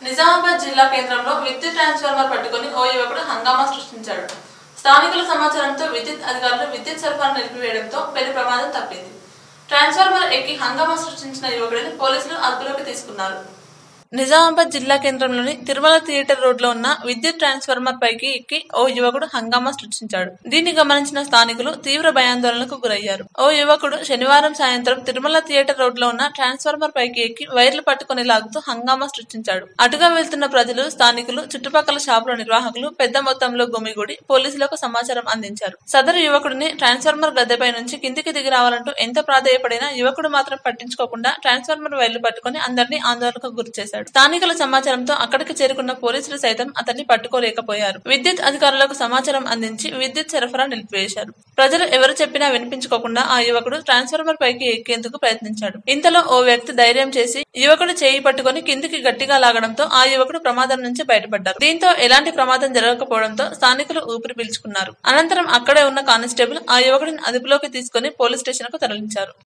నిజామాబాద్ జిల్లా కేంద్రంలో విద్యుత్ ట్రాన్స్ఫార్మర్ పట్టుకుని ఓ యువకుడు హంగామా సృష్టించాడు స్థానికుల సమాచారంతో విద్యుత్ అధికారులు విద్యుత్ సరఫరా నిలిపివేయడంతో పెను ప్రమాదం తప్పింది ట్రాన్స్ఫార్మర్ ఎక్కి హంగామా సృష్టించిన యువకుడిని పోలీసులు అదుపులోకి తీసుకున్నారు నిజామాబాద్ జిల్లా కేంద్రంలోని తిరుమల థియేటర్ రోడ్లో ఉన్న విద్యుత్ ట్రాన్స్ఫార్మర్ పైకి ఎక్కి ఓ యువకుడు హంగామా సృష్టించాడు దీన్ని గమనించిన స్థానికులు తీవ్ర భయాందోళనకు గురయ్యారు ఓ యువకుడు శనివారం సాయంత్రం తిరుమల థియేటర్ రోడ్లో ఉన్న ట్రాన్స్ఫార్మర్ పైకి ఎక్కి వైర్లు పట్టుకుని లాగుతూ హంగామా సృష్టించాడు అటుగా వెళ్తున్న ప్రజలు స్థానికులు చుట్టుపక్కల షాపుల నిర్వాహకులు పెద్ద మొత్తంలో గుమిగూడి పోలీసులకు సమాచారం అందించారు సదరు యువకుడిని ట్రాన్స్ఫార్మర్ గద్దెపై నుంచి కిందికి దిగి రావాలంటూ ఎంత ప్రాధేయపడినా యువకుడు మాత్రం పట్టించుకోకుండా ట్రాన్స్ఫార్మర్ వైర్లు పట్టుకుని అందరినీ ఆందోళనకు గురి చేశాడు స్థానికుల సమాచారంతో అక్కడికి చేరుకున్న పోలీసులు సైతం అతన్ని పట్టుకోలేకపోయారు విద్యుత్ అధికారులకు సమాచారం అందించి విద్యుత్ సరఫరా నిలిపివేశారు ప్రజలు ఎవరు చెప్పినా వినిపించుకోకుండా ఆ యువకుడు ట్రాన్స్ఫార్మర్ పైకి ఎక్కేందుకు ప్రయత్నించాడు ఇంతలో ఓ వ్యక్తి ధైర్యం చేసి యువకుడు చేయి పట్టుకుని కిందికి గట్టిగా లాగడంతో ఆ యువకుడు ప్రమాదం నుంచి బయటపడ్డారు దీంతో ఎలాంటి ప్రమాదం జరగకపోవడంతో స్థానికులు ఊపిరి పీల్చుకున్నారు అనంతరం అక్కడే ఉన్న కానిస్టేబుల్ ఆ యువకుడిని అదుపులోకి తీసుకుని పోలీస్ స్టేషన్ కు తరలించారు